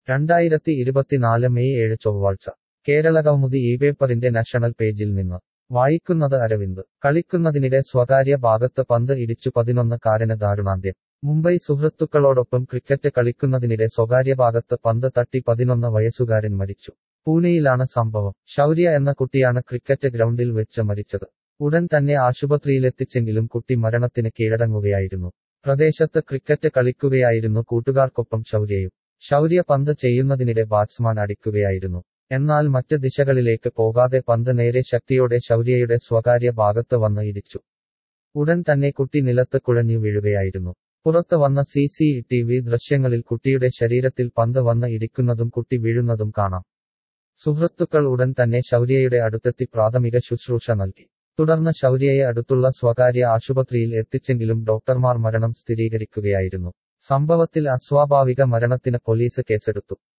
രണ്ടായിരത്തി ഇരുപത്തിനാല് മെയ് ഏഴ് ചൊവ്വാഴ്ച കേരളകൗമുദി ഈ പേപ്പറിന്റെ നാഷണൽ പേജിൽ നിന്ന് വായിക്കുന്നത് അരവിന്ദ് കളിക്കുന്നതിനിടെ സ്വകാര്യ ഭാഗത്ത് പന്ത് ഇടിച്ചു പതിനൊന്നുകാരന് ദാരുണാന്ത്യം മുംബൈ സുഹൃത്തുക്കളോടൊപ്പം ക്രിക്കറ്റ് കളിക്കുന്നതിനിടെ സ്വകാര്യ ഭാഗത്ത് പന്ത് തട്ടി പതിനൊന്ന് വയസ്സുകാരൻ മരിച്ചു പൂനെയിലാണ് സംഭവം ശൗര്യ എന്ന കുട്ടിയാണ് ക്രിക്കറ്റ് ഗ്രൗണ്ടിൽ വെച്ച് മരിച്ചത് ഉടൻ തന്നെ ആശുപത്രിയിലെത്തിച്ചെങ്കിലും കുട്ടി മരണത്തിന് കീഴടങ്ങുകയായിരുന്നു പ്രദേശത്ത് ക്രിക്കറ്റ് കളിക്കുകയായിരുന്നു കൂട്ടുകാർക്കൊപ്പം ശൗര്യയും ശൗര്യ പന്ത് ചെയ്യുന്നതിനിടെ ബാറ്റ്സ്മാൻ അടിക്കുകയായിരുന്നു എന്നാൽ മറ്റ് ദിശകളിലേക്ക് പോകാതെ പന്ത് നേരെ ശക്തിയോടെ ശൗര്യയുടെ സ്വകാര്യ ഭാഗത്ത് വന്ന് ഇടിച്ചു ഉടൻ തന്നെ കുട്ടി നിലത്ത് കുഴഞ്ഞു വീഴുകയായിരുന്നു പുറത്ത് വന്ന സി സി ടി വി ദൃശ്യങ്ങളിൽ കുട്ടിയുടെ ശരീരത്തിൽ പന്ത് വന്ന് ഇടിക്കുന്നതും കുട്ടി വീഴുന്നതും കാണാം സുഹൃത്തുക്കൾ ഉടൻ തന്നെ ശൗര്യയുടെ അടുത്തെത്തി പ്രാഥമിക ശുശ്രൂഷ നൽകി തുടർന്ന് ശൗര്യയെ അടുത്തുള്ള സ്വകാര്യ ആശുപത്രിയിൽ എത്തിച്ചെങ്കിലും ഡോക്ടർമാർ മരണം സ്ഥിരീകരിക്കുകയായിരുന്നു സംഭവത്തിൽ അസ്വാഭാവിക മരണത്തിന് പോലീസ് കേസെടുത്തു